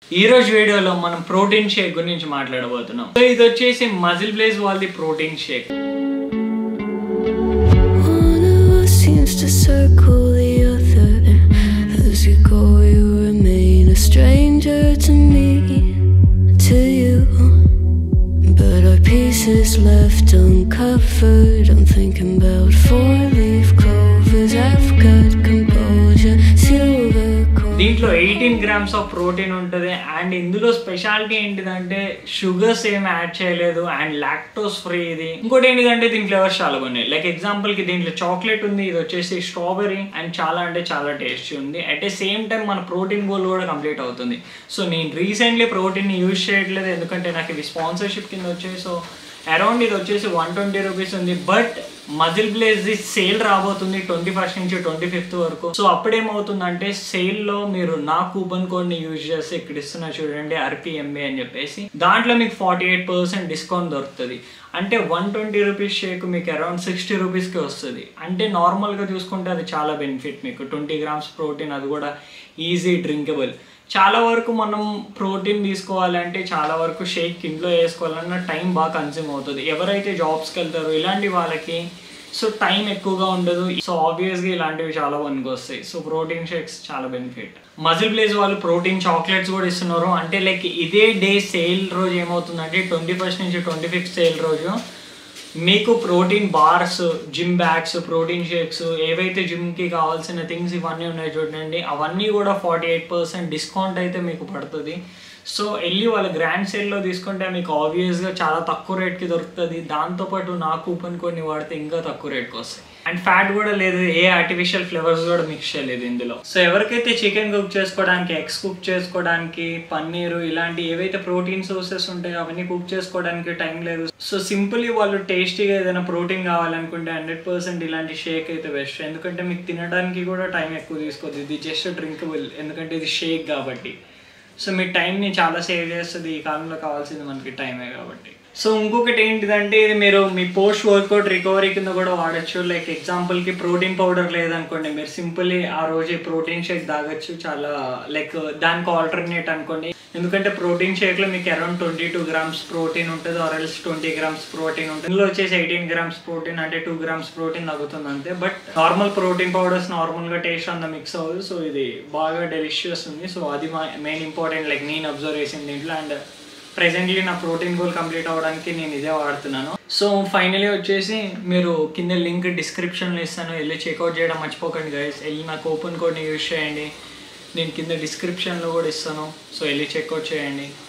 ఈ రోజు వీడియోలో మనం ప్రోటీన్ షేక్ గురించి మాట్లాడబోతున్నాం సో ఇది వచ్చేసి మజిల్ బ్లేజ్ వాళ్ళది protein shake One of us seems to circle the other. As you go, you remain a stranger to me, to you. But our pieces left uncovered. I'm thinking about four leaf clovers. I've got composure, silver coin. దీంట్లో eighteen grams of protein ఉంటుంది and ఇందులో speciality ఏంటిదంటే sugars ఏం add చేయలేదు and lactose free ఇది ఇంకోటి ఏంటిదంటే దీని ఫ్లేవర్స్ చాలా ఉన్నాయి లైక్ ఎగ్జాంపుల్ కి దీంట్లో చాక్లెట్ ఉంది ఇది వచ్చేసి స్ట్రాబెరీ అండ్ చాలా అంటే చాలా టేస్టీ ఉంది అట్ ద సేమ్ టైం మన ప్రోటీన్ గోల్ కూడా కంప్లీట్ అవుతుంది సో నేను రీసెంట్లీ ప్రోటీన్ యూజ్ చేయట్లేదు ఎందుకంటే నాకు ఇవి స్పాన్సర్షిప్ కింద వచ్చాయి సో అరౌండ్ ఇది వచ్చేసి వన్ ట్వంటీ రూపీస్ ఉంది బట్ మజిల్ బ్లేజ్ సేల్ రాబోతుంది ట్వంటీ ఫస్ట్ నుంచి ట్వంటీ ఫిఫ్త్ వరకు సో అప్పుడేమవుతుందంటే సేల్ లో మీరు నా కూపన్ కోడ్ ని యూజ్ చేస్తే ఇక్కడ ఇస్తున్నా చూడండి ఆర్పిఎంబి అని చెప్పేసి దాంట్లో మీకు ఫార్టీ ఎయిట్ పర్సెంట్ డిస్కౌంట్ దొరుకుతుంది అంటే వన్ ట్వంటీ రూపీస్ షేక్ మీకు అరౌండ్ సిక్స్టీ రూపీస్కి వస్తుంది అంటే నార్మల్గా చూసుకుంటే అది చాలా బెనిఫిట్ మీకు ట్వంటీ గ్రామ్స్ ప్రోటీన్ అది కూడా ఈజీ డ్రింకబుల్ చాలా వరకు మనం ప్రోటీన్ తీసుకోవాలంటే చాలా వరకు షేక్ ఇంట్లో వేసుకోవాలన్న టైం బాగా కన్జ్యూమ్ అవుతుంది ఎవరైతే జాబ్స్కి వెళ్తారో ఇలాంటి వాళ్ళకి సో టైం ఎక్కువగా ఉండదు సో ఆబ్వియస్గా ఇలాంటివి చాలా పనికి వస్తాయి సో ప్రోటీన్ షేక్స్ చాలా బెనిఫిట్ మజిల్ ప్లేస్ వాళ్ళు ప్రోటీన్ చాక్లెట్స్ కూడా ఇస్తున్నారు అంటే లైక్ ఇదే డే సేల్ రోజు ఏమవుతుందంటే ట్వంటీ ఫస్ట్ నుంచి ట్వంటీ ఫిఫ్త్ సేల్ రోజు మీకు protein bars gym bags protein shakes ఏవైతే జిమ్కి కావాల్సిన థింగ్స్ ఇవన్నీ ఉన్నాయి చూడండి అవన్నీ కూడా ఫార్టీ ఎయిట్ పర్సెంట్ డిస్కౌంట్ అయితే మీకు పడుతుంది సో వెళ్ళి వాళ్ళ గ్రాండ్ సేల్లో తీసుకుంటే మీకు ఆబ్వియస్గా చాలా తక్కువ రేట్కి దొరుకుతుంది దాంతోపాటు నా కూపన్ కొన్ని వాడితే ఇంకా తక్కువ రేట్కి వస్తాయి అండ్ ఫ్యాట్ కూడా లేదు ఏ ఆర్టిఫిషియల్ ఫ్లేవర్స్ కూడా మిక్స్ చేయలేదు ఇందులో సో ఎవరికైతే చికెన్ కుక్ చేసుకోవడానికి ఎగ్స్ కుక్ చేసుకోవడానికి పన్నీరు ఇలాంటి ఏవైతే ప్రోటీన్ సోర్సెస్ ఉంటాయో అవన్నీ కుక్ చేసుకోవడానికి టైం లేదు సో సింపుల్లీ వాళ్ళు టేస్టీగా ఏదైనా ప్రోటీన్ కావాలనుకుంటే హండ్రెడ్ పర్సెంట్ ఇలాంటి షేక్ అయితే బెస్ట్ ఎందుకంటే మీకు తినడానికి కూడా టైం ఎక్కువ తీసుకోదు ఇది జస్ట్ డ్రింకబుల్ ఎందుకంటే ఇది షేక్ కాబట్టి సో మీ టైంని చాలా సేవ్ చేస్తుంది ఈ కాలంలో కావాల్సింది మనకి టైమే కాబట్టి సో ఇంకొకటి ఏంటిదంటే ఇది మీరు మీ పోస్ట్ వర్కౌట్ రికవరీ కింద కూడా వాడచ్చు లైక్ ఎగ్జాంపుల్కి ప్రోటీన్ పౌడర్ లేదనుకోండి మీరు సింపుల్లీ ఆ రోజు ప్రోటీన్ షేక్ తాగొచ్చు చాలా లైక్ దానికి ఆల్టర్నేట్ అనుకోండి ఎందుకంటే ప్రోటీన్ షేక్లో మీకు around twenty two grams protein ఉంటుంది or else twenty grams protein ఉంటుంది ఇందులో వచ్చేసి ఎయిటీన్ గ్రామ్స్ ప్రోటీన్ అంటే టూ గ్రామ్స్ ప్రోటీన్ తగ్గుతుంది అంతే బట్ నార్మల్ ప్రోటీన్ పౌడర్స్ నార్మల్గా టేస్ట్ అంత మిక్స్ అవ్వదు సో ఇది బాగా డెలిషియస్ ఉంది సో అది మా మెయిన్ ఇంపార్టెంట్ లైక్ నేను అబ్జర్వ్ చేసింది దీంట్లో అండ్ ప్రెసెంట్లీ నా ప్రోటీన్ గోల్ కంప్లీట్ అవ్వడానికి నేను ఇదే వాడుతున్నాను సో ఫైనలీ వచ్చేసి మీరు కింద లింక్ డిస్క్రిప్షన్లో ఇస్తాను వెళ్ళి చెక్అవుట్ చేయడం మర్చిపోకండి గైస్ వెళ్ళి నా కూపన్ కోడ్ని యూజ్ చేయండి నేను కింద డిస్క్రిప్షన్లో కూడా ఇస్తాను సో వెళ్ళి చెక్అవుట్ చేయండి